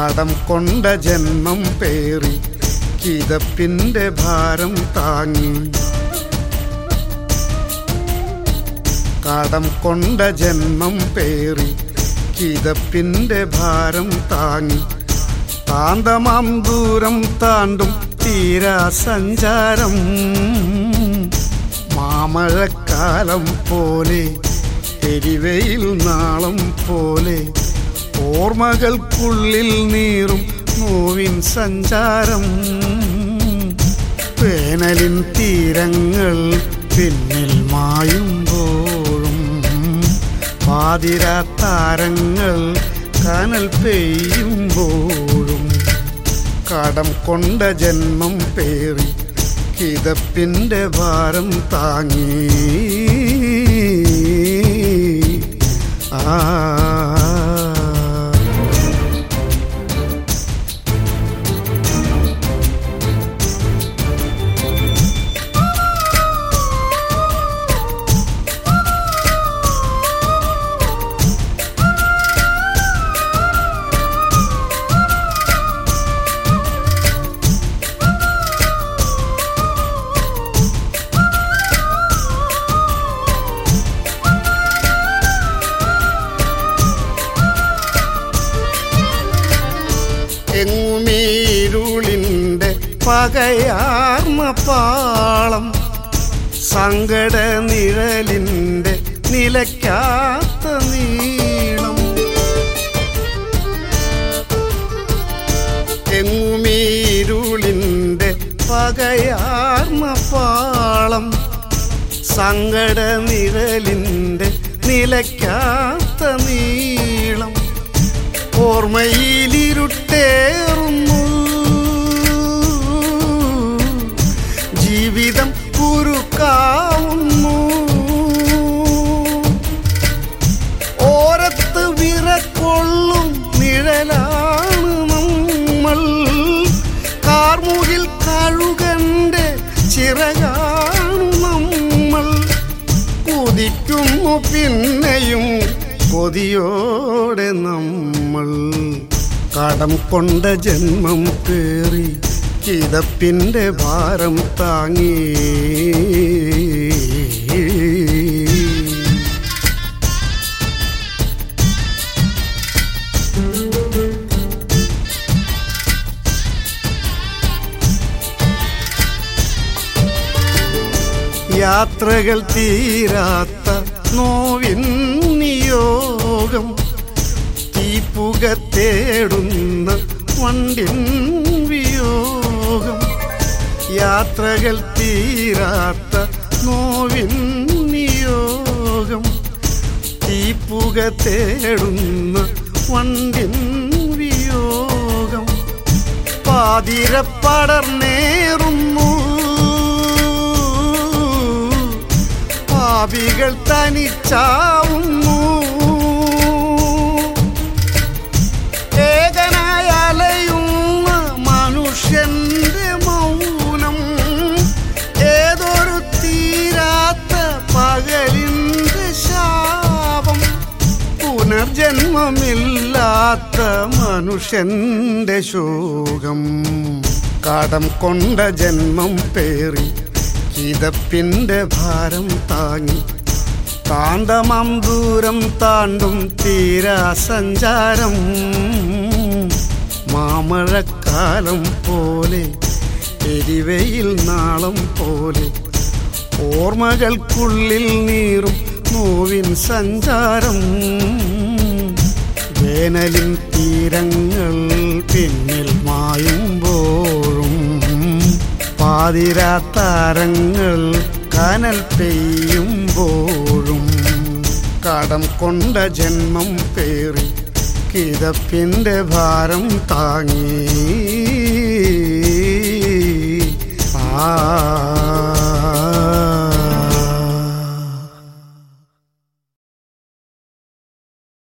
കടം കൊണ്ട ജന്മം പേറി കിതപ്പിന്റെ ഭാരം താങ്ങി കടം കൊണ്ട ജന്മം പേറി കിതപ്പിന്റെ ഭാരം താങ്ങി താന്തമാം ദൂരം താണ്ടും തീരാ സഞ്ചാരം മാമഴക്കാലം പോലെ എരിവയിൽ നാളം പോലെ ഓർമ്മകൾക്കുള്ളിൽ നീറും നോവിൻ സഞ്ചാരം വേനലിൻ തീരങ്ങൾ പിന്നിൽ മായുമ്പോഴും പാതിരാത്താരങ്ങൾ കനൽ പെയ്യുമ്പോഴും കടം കൊണ്ട ജന്മം പേറി കിതപ്പിന്റെ ഭാരം താങ്ങി ആ എങ്ങുമീരുളിൻ്റെ പകയാർന്ന പാളം സങ്കട നിഴലിൻ്റെ നിലയ്ക്കാത്ത നീളം എങ്ങുമീരുളിൻ്റെ പകയാർന്ന പാളം സങ്കട നിഴലിൻ്റെ നിലയ്ക്കാത്ത നീളം ഓർമ്മയിലിരുട്ടേറുന്നു ജീവിതം കുരുക്കാവുന്നു ഓരത്ത് വിറക്കൊള്ളും നിഴലാണ് നമ്മൾ കാർമുകിൽ കഴുകന്റെ ചിറകാണ് നമ്മൾ കുതിക്കുന്നു പിന്നെയും കൊതിയോടെ നമ്മൾ കടം കൊണ്ട ജന്മം പേറി കിതപ്പിന്റെ ഭാരം താങ്ങി യാത്രകൾ തീരാത്ത നോവിൻ നിയോഗം തീപ്പുക തേടുന്ന വണ്ടിൻ വിയോഗം യാത്രകൾ തീരാത്ത നോവിൻ നിയോഗം തീപ്പുക തേടുന്ന വണ്ടിൻ വിയോഗം പാതിരപ്പടർന്നേറുന്നു പാപികൾ തനിച്ചാവുന്നു ഏകനായ അലയുന്ന മനുഷ്യന്റെ മൗനം ഏതൊരു തീരാത്ത പകലിന്റെ ശാപം പുനർജന്മമില്ലാത്ത മനുഷ്യന്റെ ശോകം കടം കൊണ്ട ജന്മം പേറി കിതപ്പിന്റെ ഭാരം താങ്ങി താണ്ടമാം ദൂരം താണ്ടും തീരാ സഞ്ചാരം മാമഴക്കാലം പോലെ എരിവയിൽ നാളം പോലെ ഓർമ്മകൾക്കുള്ളിൽ നീറും നോവിൻ സഞ്ചാരം വേനലിൻ തീരങ്ങൾ പിന്നിൽ മായുമ്പോഴും പാതിരാത്താരങ്ങൾ കനൽ പെയ്യുമ്പോഴും കടം കൊണ്ട ജന്മം പേറി കിതപ്പിന്റെ ഭാരം താങ്ങി